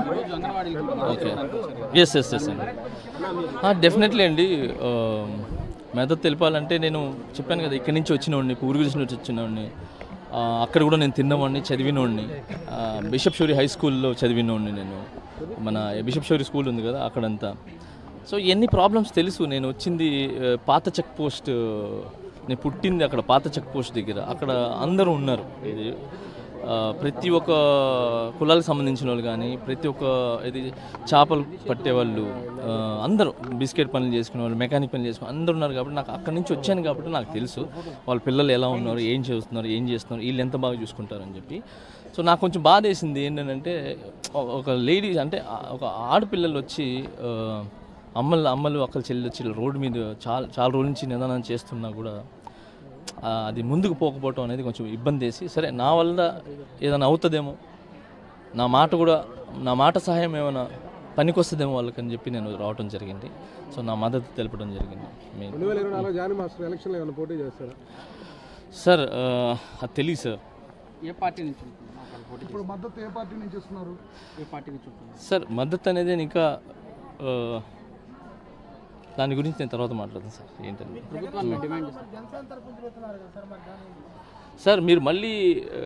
రోజు అంగన్వాడీలు okay yes yes yes అండి డెఫినెట్లీ అండి మెదడు తెలిపాలంటే నేను చెప్పాను కదా ఇక్కడి నుంచి వచ్చినవాడిని పూర్వీకుల నుంచి వచ్చినవాడిని ఆ, అక్కడ కూడా నేను తిన్నవాడిని చదివినవాడిని ఆ, బిషప్ షోరీ హై స్కూల్లో చదివినవాడిని నేను మన బిషప్ షోరీ స్కూల్ ఉంది కదా అక్కడంతా సో ఎన్ని ప్రాబ్లమ్స్ తెలుసు నేను వచ్చింది ఆ, పాత చెక్ పోస్ట్ నేను పుట్టింది అక్కడ పాత చెక్ పోస్ట్ దగ్గర అక్కడ అందరూ ఉన్నారు ఇది ఆ, ప్రతి ఒక్క కులాలకు సంబంధించిన వాళ్ళు కానీ ప్రతి ఒక్క ఇది చేపలు పట్టేవాళ్ళు ఆ, అందరూ బిస్కెట్ పనులు చేసుకునే వాళ్ళు మెకానిక్ పనులు చేసుకునే అందరూ ఉన్నారు కాబట్టి నాకు అక్కడి నుంచి వచ్చాను కాబట్టి నాకు తెలుసు వాళ్ళ పిల్లలు ఎలా ఉన్నారు ఏం చేస్తున్నారు ఏం చేస్తున్నారు వీళ్ళు ఎంత బాగా చూసుకుంటారని చెప్పి సో నాకు కొంచెం బాధ వేసింది ఏంటంటే ఒక లేడీ అంటే ఆ- ఒక ఆడపిల్లలు వచ్చి ఆ, అమ్మలు అమ్మలు అక్కలు చెల్లి వచ్చి రోడ్డు మీద చాలా చాలా రోజుల నుంచి నిదానం చేస్తున్నా కూడా ఆ, అది ముందుకు పోకపోవటం అనేది కొంచెం ఇబ్బంది వేసి సరే నా వల్ల ఏదైనా అవుతుందేమో నా మాట కూడా నా మాట సహాయం ఏమైనా పనికొస్తుందేమో వాళ్ళకని చెప్పి నేను రావటం జరిగింది సో నా మద్దతు తెలపడం జరిగింది మెయిన్ రెండు వేల ఇరవై నాలుగు జానీ మాస్టర్ ఎలక్షన్లో ఏమైనా పోటీ చేస్తారా సార్ ఆ, అది తెలియదు సార్ ఏ పార్టీ నుంచి ఉంటున్నారు? ఒకవేళ పోటీ ఇప్పుడు మద్దతు ఏ పార్టీ నుంచి ఇస్తున్నారు చేస్తే ఏ పార్టీ నుంచి ఉంటున్నారు? సార్ మద్దతు అనేది నేను ఇంకా ఆ, దాని గురించి నేను తర్వాత మాట్లాడతాను సార్ ఏంటని ప్రభుత్వాన్ని డిమాండ్ చేస్తారు సార్ మీరు మళ్ళీ ఆ,